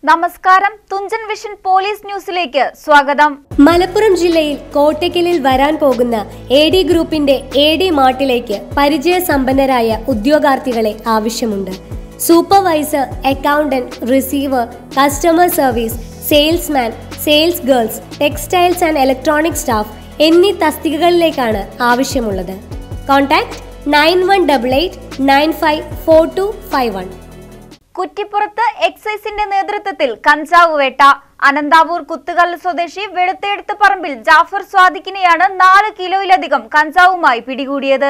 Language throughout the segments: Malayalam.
നമസ്കാരം തുഞ്ചൻ വിഷൻ പോലീസ് ന്യൂസിലേക്ക് സ്വാഗതം മലപ്പുറം ജില്ലയിൽ കോട്ടയ്ക്കലിൽ വരാൻ പോകുന്ന എ ഡി ഗ്രൂപ്പിന്റെ എ ഡി മാർട്ടിലേക്ക് പരിചയസമ്പന്നരായ ഉദ്യോഗാർത്ഥികളെ ആവശ്യമുണ്ട് supervisor accountant receiver customer service salesman sales girls textiles and electronic staff എന്നീ തസ്തികകളിലേക്കാണ് ആവശ്യമുള്ളത് contact nine one double eight nine five four two five one കുറ്റിപ്പുറത്ത് എക്സൈസിന്റെ നേതൃത്വത്തിൽ കഞ്ചാവ് വേട്ട അനന്താപൂർ കുത്തുകല്ല് സ്വദേശി വെളുത്തെടുത്ത് പറമ്പിൽ ജാഫർ സ്വാദിഖിനെയാണ് നാല് കിലോയിലധികം കഞ്ചാവുമായി പിടികൂടിയത്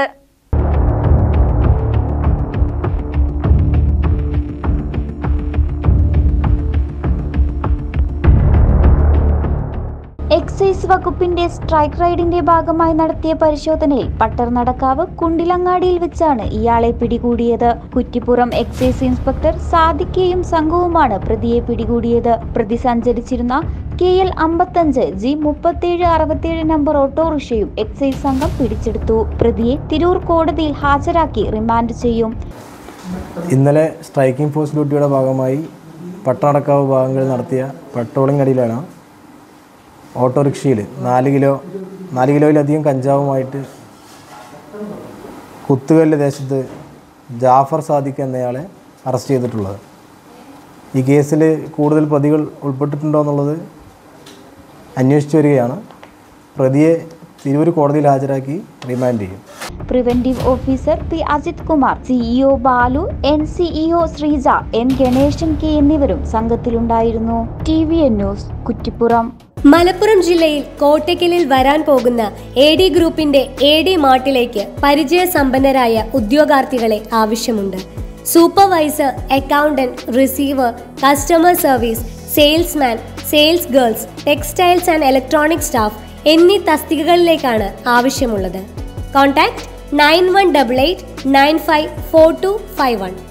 എക്സൈസ് വകുപ്പിന്റെ സ്ട്രൈക്ക് റൈഡിന്റെ ഭാഗമായി നടത്തിയ പരിശോധനയിൽ പട്ടർനടക്കാവ് കുണ്ടിലങ്ങാടിയിൽ വെച്ചാണ് ഇയാളെ പിടികൂടിയത് കുറ്റിപ്പുറം എക്സൈസ് ഇൻസ്പെക്ടർ സാദിഖയും സംഘവുമാണ് പ്രതിയെ പിടികൂടിയത് പ്രതി സഞ്ചരിച്ചിരുന്ന കെ എൽ അമ്പത്തഞ്ച് ജി മുപ്പത്തിയേഴ് അറുപത്തിയേഴ് നമ്പർ ഓട്ടോറിക്ഷയും എക്സൈസ് സംഘം പിടിച്ചെടുത്തു പ്രതിയെ തിരൂർ കോടതിയിൽ ഹാജരാക്കി റിമാൻഡ് ചെയ്യും ഇന്നലെ സ്ട്രൈക്കിംഗ് ഫോഴ്സ് ഡ്യൂട്ടിയുടെ ഭാഗമായി പട്ടണക്കാവ് ഭാഗങ്ങളിൽ നടത്തിയ പെട്രോളിംഗ് അടിയിലാണ് ഓട്ടോറിക്ഷയിൽ നാല് കിലോ നാല് കിലോയിലധികം കഞ്ചാവുമായിട്ട് കുത്തുകല്ല് ദേശത്ത് ജാഫർ സാദിഖ് എന്നയാളെ അറസ്റ്റ് ചെയ്തിട്ടുള്ളത് ഈ കേസിൽ കൂടുതൽ പ്രതികൾ ഉൾപ്പെട്ടിട്ടുണ്ടോ എന്നുള്ളത് അന്വേഷിച്ചു വരികയാണ് പ്രതിയെ തിരൂർ കോടതിയിൽ ഹാജരാക്കി റിമാൻഡ് ചെയ്യും preventive officer P Ajith Kumar CEO Balu N CEO Sreeja N Ganeshan K എന്നിവരും സംഘത്തിലുണ്ടായിരുന്നു T V N news Kuttippuram Malappuram ജില്ലയിൽ കോട്ടയ്ക്കലിൽ വരാൻ പോകുന്ന എ ഡി ഗ്രൂപ്പിന്റെ എ ഡി മാർട്ടിലേക്ക് പരിചയസമ്പന്നരായ ഉദ്യോഗാർത്ഥികളെ ആവശ്യമുണ്ട് supervisor accountant receiver customer service salesman sales girls textiles and electronic staff എന്നീ തസ്തികകളിലേക്കാണ് ആവശ്യമുള്ളത് contact nine one double eight nine five four two five one